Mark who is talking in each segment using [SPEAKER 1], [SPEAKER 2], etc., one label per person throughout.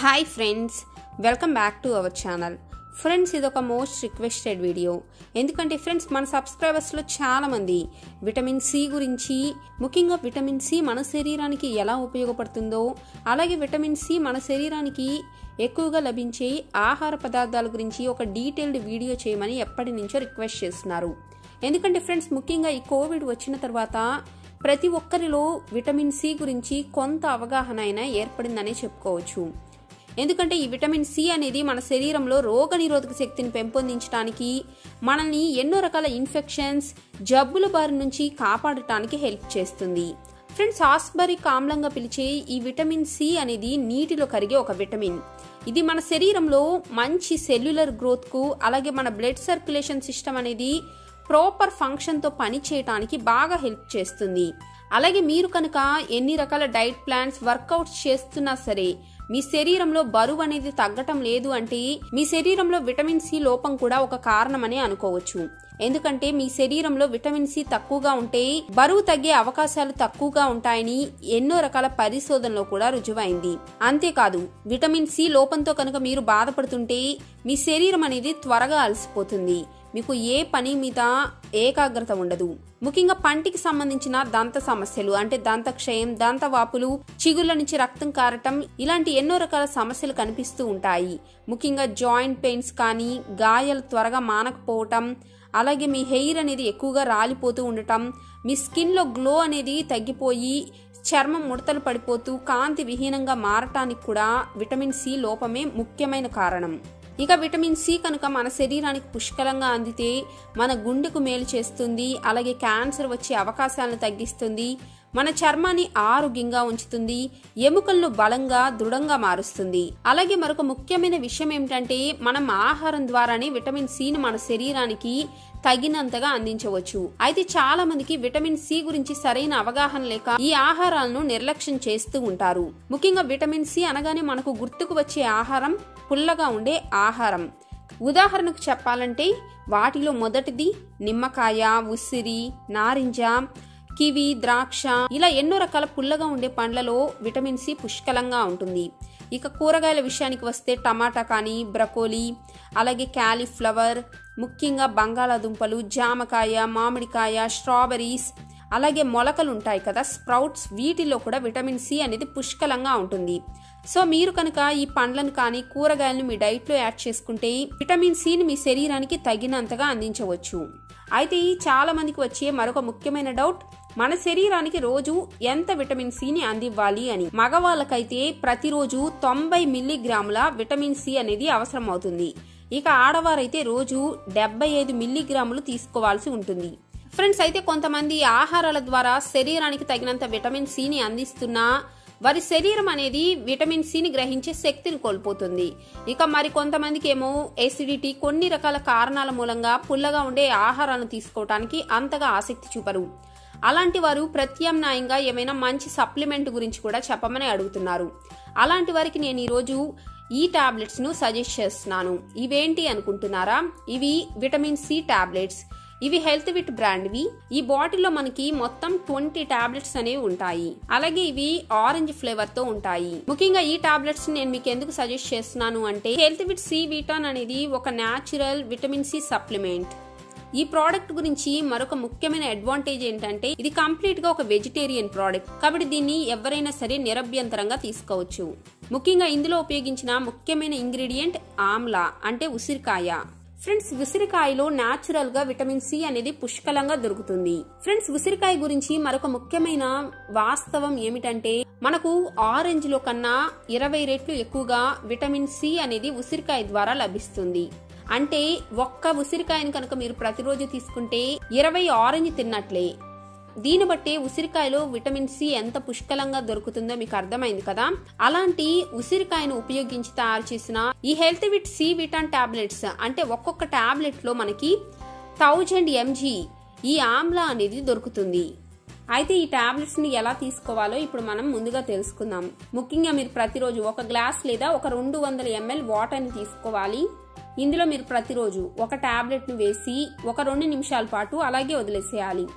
[SPEAKER 1] hi friends welcome back to our channel friends ఇది ఒక most requested video ఎందుకంటే friends మన సబ్స్క్రైబర్స్లో చాలామంది విటమిన్ సి గురించి ముఖ్యంగా విటమిన్ సి మన శరీరానికి ఎలా ఉపయోగపడుతుందో అలాగే విటమిన్ సి మన శరీరానికి ఎక్కువగా లభించే ఆహార పదార్థాల గురించి ఒక డీటెయిల్డ్ వీడియో చేయమని ఎప్పటి నుంచో రిక్వెస్ట్ చేస్తున్నారు ఎందుకంటే ఫ్రెండ్స్ ముఖ్యంగా ఈ కోవిడ్ వచ్చిన తర్వాత ప్రతి ఒక్కరిలో విటమిన్ సి గురించి కొంత అవగాహన అయినా ఏర్పడిందని చెప్పుకోవచ్చు ఎందుకంటే ఈ విటమిన్ సి అనేది మన శరీరంలో రోగనిరోధక శక్తిని పెంపొందించడానికి మనల్ని ఎన్నో రకాల ఇన్ఫెక్షన్స్ జబ్బుల బారి నుంచి కాపాడటానికి హెల్ప్ చేస్తుంది ఫ్రెండ్స్ ఆస్బరిక్ ఆమ్లంగా పిలిచే ఈ విటమిన్ సి అనేది నీటిలో కరిగే ఒక విటమిన్ ఇది మన శరీరంలో మంచి సెల్యులర్ గ్రోత్కు అలాగే మన బ్లడ్ సర్క్యులేషన్ సిస్టమ్ అనేది ప్రాపర్ ఫంక్షన్తో పని చేయటానికి బాగా హెల్ప్ చేస్తుంది అలాగే మీరు కనుక ఎన్ని రకాల డైట్ ప్లాన్స్ వర్కౌట్స్ చేస్తున్నా సరే మీ శరీరంలో బరువు అనేది తగ్గటం లేదు అంటే మీ శరీరంలో విటమిన్ సి లోపం కూడా ఒక కారణమని అనుకోవచ్చు ఎందుకంటే మీ శరీరంలో విటమిన్ సి తక్కువగా ఉంటే బరువు తగ్గే అవకాశాలు తక్కువగా ఉంటాయని ఎన్నో రకాల పరిశోధనలో కూడా రుజువైంది అంతేకాదు విటమిన్ సి లోపంతో కనుక మీరు బాధపడుతుంటే మీ శరీరం అనేది త్వరగా అలసిపోతుంది మీకు ఏ పని మీద ఏకాగ్రత ఉండదు ముఖ్యంగా పంటికి సంబంధించిన దంత సమస్యలు అంటే దంతక్షయం దంతవాపులు చిగుళ్ళ నుంచి రక్తం కారటం ఇలాంటి ఎన్నో రకాల సమస్యలు కనిపిస్తూ ఉంటాయి ముఖ్యంగా జాయింట్ పెయిన్స్ కానీ గాయాలు త్వరగా మానకపోవటం అలాగే మీ హెయిర్ అనేది ఎక్కువగా రాలిపోతూ ఉండటం మీ స్కిన్లో గ్లో అనేది తగ్గిపోయి చర్మం ముడతలు పడిపోతూ కాంతి విహీనంగా మారటానికి కూడా విటమిన్ సి లోపమే ముఖ్యమైన కారణం ఇక విటమిన్ సి కనుక మన శరీరానికి పుష్కలంగా అందితే మన గుండెకు మేలు చేస్తుంది అలాగే క్యాన్సర్ వచ్చే అవకాశాలను తగ్గిస్తుంది మన చర్మాన్ని ఆరోగ్యంగా ఉంచుతుంది ఎముకలను బలంగా దృఢంగా మారుస్తుంది అలాగే మరొక ముఖ్యమైన విషయం ఏమిటంటే మనం ఆహారం ద్వారానే విటమిన్ సిని మన శరీరానికి తగినంతగా అందించవచ్చు అయితే చాలా మందికి విటమిన్ సి గురించి సరైన అవగాహన లేక ఈ ఆహారాలను నిర్లక్ష్యం చేస్తూ ఉంటారు ముఖ్యంగా విటమిన్ సి అనగానే మనకు గుర్తుకు వచ్చే ఆహారం పుల్లగా ఉండే ఆహారం ఉదాహరణకు చెప్పాలంటే వాటిలో మొదటిది నిమ్మకాయ ఉసిరి నారింజ కివి ద్రాక్ష ఇలా ఎన్నో రకాల పుల్లగా ఉండే పండ్లలో విటమిన్ సి పుష్కలంగా ఉంటుంది ఇక కూరగాయల విషయానికి వస్తే టమాటా కానీ బ్రకోలీ అలాగే క్యాలీఫ్లవర్ ముఖ్యంగా బంగాళాదుంపలు జామకాయ మామిడికాయ స్ట్రాబెరీస్ అలాగే మొలకలు ఉంటాయి కదా స్ప్రౌట్స్ వీటిలో కూడా విటమిన్ సి అనేది పుష్కలంగా ఉంటుంది సో మీరు కనుక ఈ పండ్లను కానీ కూరగాయలను మీ డైట్లో యాడ్ చేసుకుంటే విటమిన్ సిని మీ శరీరానికి తగినంతగా అందించవచ్చు అయితే చాలా మందికి వచ్చే మరొక ముఖ్యమైన డౌట్ మన శరీరానికి రోజు ఎంత విటమిన్ సిని అందివ్వాలి అని మగవాళ్ళకైతే ప్రతిరోజు తొంభై మిల్లీగ్రాముల విటమిన్ సి అనేది అవసరం అవుతుంది ఇక ఆడవారైతే రోజు డెబ్బై ఐదు మిల్లీగ్రాములు తీసుకోవాల్సి ఉంటుంది ఫ్రెండ్స్ అయితే కొంతమంది ఆహారాల ద్వారా శరీరానికి తగినంత విటమిన్ సిని అందిస్తున్నా వారి శరీరం అనేది విటమిన్ సిని గ్రహించే శక్తిని కోల్పోతుంది ఇక మరి కొంతమందికి ఏమో ఎసిడిటీ కొన్ని రకాల కారణాల మూలంగా పుల్లగా ఉండే ఆహారాలను తీసుకోవటానికి అంతగా ఆసక్తి చూపరు అలాంటి వారు ప్రత్యామ్నాయంగా ఏమైనా మంచి సప్లిమెంట్ గురించి కూడా చెప్పమని అడుగుతున్నారు అలాంటి వారికి నేను ఈరోజు ఈ టాబ్లెట్స్ ను సజెస్ట్ చేస్తున్నాను ఇవేంటి అనుకుంటున్నారా ఇవి విటమిన్ సి టాబ్లెట్స్ ఇవి హెల్త్ విట్ బ్రాండ్వి ఈ బాటిల్లో మనకి మొత్తం ట్వంటీ టాబ్లెట్స్ అనేవి ఉంటాయి అలాగే ఇవి ఆరెంజ్ ఫ్లేవర్ తో ఉంటాయి ముఖ్యంగా ఈ టాబ్లెట్స్ నేను మీకు ఎందుకు సజెస్ట్ చేస్తున్నాను అంటే హెల్త్ విట్ సి విటాన్ అనేది ఒక న్యాచురల్ విటమిన్ సి సప్లిమెంట్ ఈ ప్రోడక్ట్ గురించి మరొక ముఖ్యమైన అడ్వాంటేజ్ ఏంటంటే ఇది కంప్లీట్ గా ఒక వెజిటేరియన్ ప్రోడక్ట్ కాబట్టి దీన్ని ఎవరైనా సరే నిరభ్యంతరంగా తీసుకోవచ్చు ముఖ్యంగా ఇందులో ఉపయోగించిన ముఖ్యమైన ఇంగ్రీడియంట్ ఆమ్లా అంటే ఉసిరికాయ ఫ్రెండ్స్ ఉసిరికాయలో న్యాచురల్ గా విటమిన్ సి అనేది పుష్కలంగా దొరుకుతుంది ఫ్రెండ్స్ ఉసిరికాయ గురించి మరొక ముఖ్యమైన వాస్తవం ఏమిటంటే మనకు ఆరెంజ్ లో కన్నా ఇరవై రెట్లు ఎక్కువగా విటమిన్ సి అనేది ఉసిరికాయ ద్వారా లభిస్తుంది అంటే ఒక్క ఉసిరికాయను కనుక మీరు ప్రతిరోజు తీసుకుంటే ఇరవై ఆరెంజ్ తిన్నట్లే దీన్ని బట్టి ఉసిరికాయలో విటమిన్ సి ఎంత పుష్కలంగా దొరుకుతుందో మీకు అర్థమైంది కదా అలాంటి ఉసిరికాయను ఉపయోగించి తయారు చేసిన ఈ HealthVit C Vitan tablets అంటే ఒక్కొక్క టాబ్లెట్ లో మనకి థౌజండ్ ఎంజీ ఈ ఆమ్లా అనేది దొరుకుతుంది అయితే ఈ టాబ్లెట్స్ ని ఎలా తీసుకోవాలో ఇప్పుడు మనం ముందుగా తెలుసుకుందాం ముఖ్యంగా మీరు ప్రతిరోజు ఒక గ్లాస్ లేదా ఒక రెండు వందల ఎంఎల్ వాటర్ ని తీసుకోవాలి ఇందులో మీరు ప్రతిరోజు ఒక టాబ్లెట్ ను వేసి ఒక రెండు నిమిషాల పాటు అలాగే వదిలేసేయాలి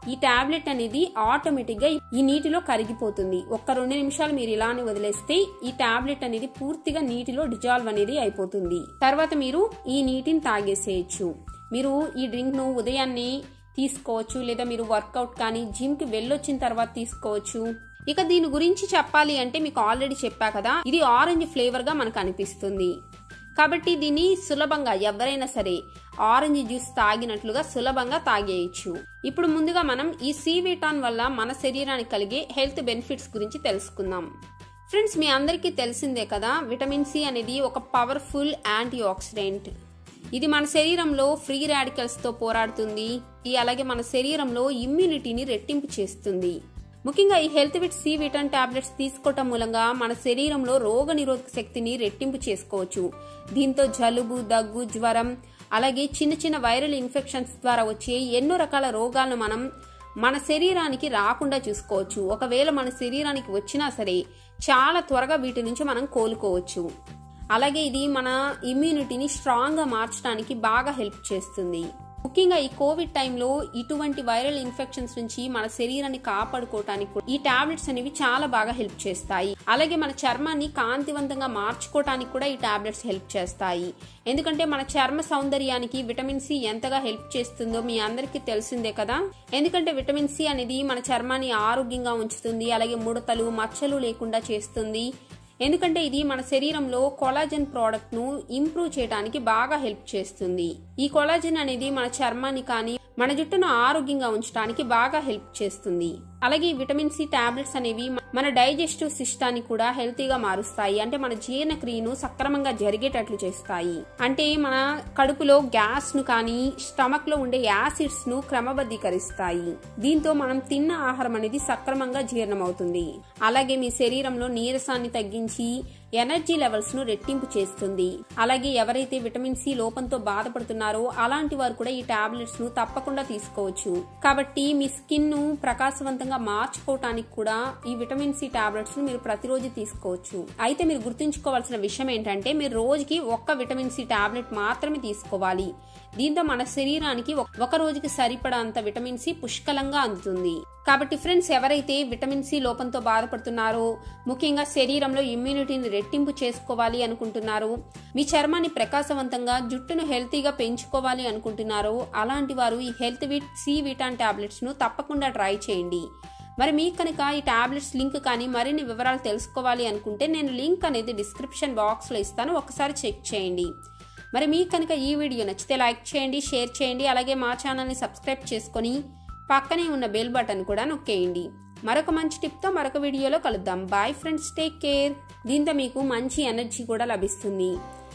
[SPEAKER 1] ఈ టాబ్లెట్ అనేది ఆటోమేటిక్ గా ఈ నీటిలో కరిగిపోతుంది ఒక్క రెండు నిమిషాలు మీరు ఇలానే వదిలేస్తే ఈ టాబ్లెట్ అనేది పూర్తిగా నీటిలో డిజాల్వ్ అనేది అయిపోతుంది తర్వాత మీరు ఈ నీటిని తాగేసేయచ్చు మీరు ఈ డ్రింక్ ను ఉదయాన్నే తీసుకోవచ్చు లేదా మీరు వర్కౌట్ కానీ జిమ్ కి వెళ్ళొచ్చిన తర్వాత తీసుకోవచ్చు ఇక దీని గురించి చెప్పాలి అంటే మీకు ఆల్రెడీ చెప్పా కదా ఇది ఆరెంజ్ ఫ్లేవర్ గా మనకు అనిపిస్తుంది కాబట్టి దీన్ని సులభంగా ఎవరైనా సరే ఆరెంజ్ జ్యూస్ తాగినట్లుగా సులభంగా తాగేయచ్చు ఇప్పుడు ముందుగా మనం ఈ సి విటాన్ వల్ల మన శరీరానికి కలిగే హెల్త్ బెనిఫిట్స్ గురించి తెలుసుకుందాం ఫ్రెండ్స్ మీ అందరికీ తెలిసిందే కదా విటమిన్ సి అనేది ఒక పవర్ఫుల్ యాంటీ ఆక్సిడెంట్ ఇది మన శరీరంలో ఫ్రీ రాడికల్స్ తో పోరాడుతుంది ఈ అలాగే మన శరీరంలో ఇమ్యూనిటీని రెట్టింపు చేస్తుంది ముఖ్యంగా ఈ HealthVit C vitamin tablets తీసుకోవటం మూలంగా మన శరీరంలో రోగ నిరోధక శక్తిని రెట్టింపు చేసుకోవచ్చు దీంతో జలుబు దగ్గు జ్వరం అలాగే చిన్న చిన్న వైరల్ ఇన్ఫెక్షన్స్ ద్వారా వచ్చే ఎన్నో రకాల రోగాలను మనం మన శరీరానికి రాకుండా చూసుకోవచ్చు ఒకవేళ మన శరీరానికి వచ్చినా సరే చాలా త్వరగా వీటి నుంచి మనం కోలుకోవచ్చు అలాగే ఇది మన ఇమ్యూనిటీని స్ట్రాంగ్ గా మార్చడానికి బాగా హెల్ప్ చేస్తుంది ముఖ్యంగా ఈ కోవిడ్ టైంలో ఇటువంటి వైరల్ ఇన్ఫెక్షన్స్ నుంచి మన శరీరాన్ని కాపాడుకోవటానికి కూడా ఈ టాబ్లెట్స్ అనేవి చాలా బాగా హెల్ప్ చేస్తాయి అలాగే మన చర్మాన్ని కాంతివంతంగా మార్చుకోవటానికి కూడా ఈ టాబ్లెట్స్ హెల్ప్ చేస్తాయి ఎందుకంటే మన చర్మ సౌందర్యానికి విటమిన్ సి ఎంతగా హెల్ప్ చేస్తుందో మీ అందరికీ తెలిసిందే కదా ఎందుకంటే విటమిన్ సి అనేది మన చర్మాన్ని ఆరోగ్యంగా ఉంచుతుంది అలాగే ముడతలు మచ్చలు లేకుండా చేస్తుంది ఎందుకంటే ఇది మన శరీరంలో కొలాజన్ ప్రోడక్ట్ ను ఇంప్రూవ్ చేయడానికి బాగా హెల్ప్ చేస్తుంది ఈ కొలాజన్ అనేది మన చర్మాన్ని కానీ మన జుట్టును ఆరోగ్యంగా ఉంచడానికి బాగా హెల్ప్ చేస్తుంది అలాగే విటమిన్ సి టాబ్లెట్స్ అనేవి మన డైజెస్టివ్ సిస్టాన్ని కూడా హెల్తీగా మారుస్తాయి అంటే మన జీర్ణక్రియను సక్రమంగా జరిగేటట్లు చేస్తాయి అంటే మన కడుపులో గ్యాస్ ను కానీ స్టమక్ లో ఉండే యాసిడ్స్ ను క్రమబద్ధీకరిస్తాయి దీంతో మనం తిన్న ఆహారం అనేది సక్రమంగా జీర్ణమవుతుంది అలాగే మీ శరీరంలో నీరసాన్ని తగ్గించి ఎనర్జీ లెవెల్స్ ను రెట్టింపు చేస్తుంది అలాగే ఎవరైతే విటమిన్ సి లోపంతో బాధపడుతున్నారో అలాంటి వారు కూడా ఈ టాబ్లెట్స్ ను తప్పకుండా తీసుకోవచ్చు కాబట్టి మీ స్కిన్ ను ప్రకాశవంతంగా మార్చుకోవటానికి కూడా ఈ విటమిన్ సి టాబ్లెట్స్ ను మీరు ప్రతిరోజు తీసుకోవచ్చు అయితే మీరు గుర్తుంచుకోవాల్సిన విషయం ఏంటంటే మీరు రోజుకి ఒక్క విటమిన్ సి టాబ్లెట్ మాత్రమే తీసుకోవాలి దీంతో మన శరీరానికి ఒక రోజుకి సరిపడా విటమిన్ సి పుష్కలంగా అందుతుంది కాబట్టి ఫ్రెండ్స్ ఎవరైతే విటమిన్ సి లోపంతో బాధపడుతున్నారో ముఖ్యంగా శరీరంలో ఇమ్యూనిటీని రెట్టింపు చేసుకోవాలి అనుకుంటున్నారు మీ చర్మాన్ని ప్రకాశవంతంగా జుట్టును హెల్తీగా పెంచుకోవాలి అనుకుంటున్నారో అలాంటి వారు ఈ HealthVit C Vitan tablets ను తప్పకుండా ట్రై చేయండి మరి మీకు కనుక ఈ టాబ్లెట్స్ లింక్ కానీ మరిన్ని వివరాలు తెలుసుకోవాలి అనుకుంటే నేను లింక్ అనేది డిస్క్రిప్షన్ బాక్స్లో ఇస్తాను ఒకసారి చెక్ చేయండి మరి మీకు కనుక ఈ వీడియో నచ్చితే లైక్ చేయండి షేర్ చేయండి అలాగే మా ఛానల్ని సబ్స్క్రైబ్ చేసుకొని పక్కనే ఉన్న బెల్ బటన్ కూడా నొక్కేయండి మరొక మంచి టిప్తో మరొక వీడియోలో కలుద్దాం బాయ్ ఫ్రెండ్స్ టేక్ కేర్ దీంతో మీకు మంచి ఎనర్జీ కూడా లభిస్తుంది